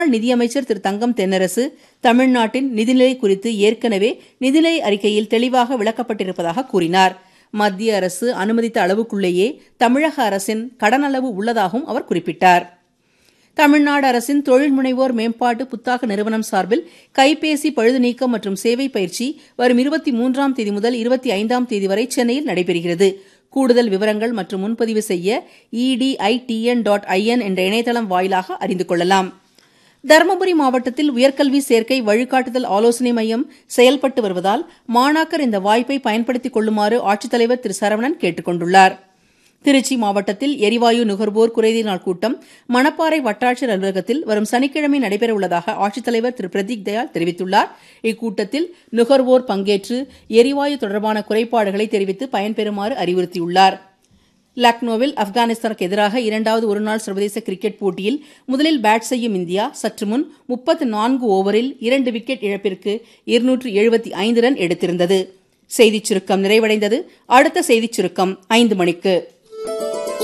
நிதியமைச்சர் திரு தங்கம் தென்னரசு தமிழ்நாட்டின் நிதிநிலை குறித்து ஏற்கனவே நிதிநிலை அறிக்கையில் தெளிவாக விளக்கப்பட்டிருப்பதாக கூறினார் மத்திய அரசு அனுமதித்த அளவுக்குள்ளேயே தமிழக அரசின் கடன் அளவு உள்ளதாகவும் அவர் குறிப்பிட்டார் தமிழ்நாடு அரசின் தொழில் முனைவோர் மேம்பாட்டு புத்தாக்க நிறுவனம் சார்பில் கைபேசி பழுது நீக்கம் மற்றும் சேவை பயிற்சி வரும் இருபத்தி மூன்றாம் தேதி முதல் இருபத்தி ஐந்தாம் தேதி வரை சென்னையில் நடைபெறுகிறது கூடுதல் விவரங்கள் மற்றும் முன்பதிவு செய்ய இடிஐடிஎன் டாட் ஐஎன் என்ற இணையதளம் வாயிலாக அறிந்து கொள்ளலாம் தருமபுரி மாவட்டத்தில் உயர்கல்வி சேர்க்கை வழிகாட்டுதல் ஆலோசனை மையம் செயல்பட்டு வருவதால் மாணாக்கர் இந்த வாய்ப்பை பயன்படுத்திக் கொள்ளுமாறு ஆட்சித்தலைவர் திரு சரவணன் கேட்டுக் கொண்டுள்ளார் திருச்சி மாவட்டத்தில் எரிவாயு நுகர்வோர் குறைதீர் நாள் கூட்டம் மணப்பாறை வட்டாட்சியர் அலுவலகத்தில் வரும் சனிக்கிழமை நடைபெறவுள்ளதாக ஆட்சித்தலைவர் திரு பிரதீக் தயாள் தெரிவித்துள்ளார் இக்கூட்டத்தில் நுகர்வோர் பங்கேற்று எரிவாயு தொடர்பான குறைபாடுகளை தெரிவித்து பயன்பெறுமாறு அறிவுறுத்தியுள்ளார் லக்னோவில் ஆப்கானிஸ்தானுக்கு எதிராக இரண்டாவது ஒருநாள் சர்வதேச கிரிக்கெட் போட்டியில் முதலில் பேட் செய்யும் இந்தியா சற்று முன் முப்பத்து நான்கு ஓவரில் இரண்டு விக்கெட் இழப்பிற்கு இருநூற்று எழுபத்தி ஐந்து ரன் எடுத்திருந்தது செய்திச் சுருக்கம் நிறைவடைந்தது அடுத்த செய்திச் சுருக்கம் ஐந்து மணிக்கு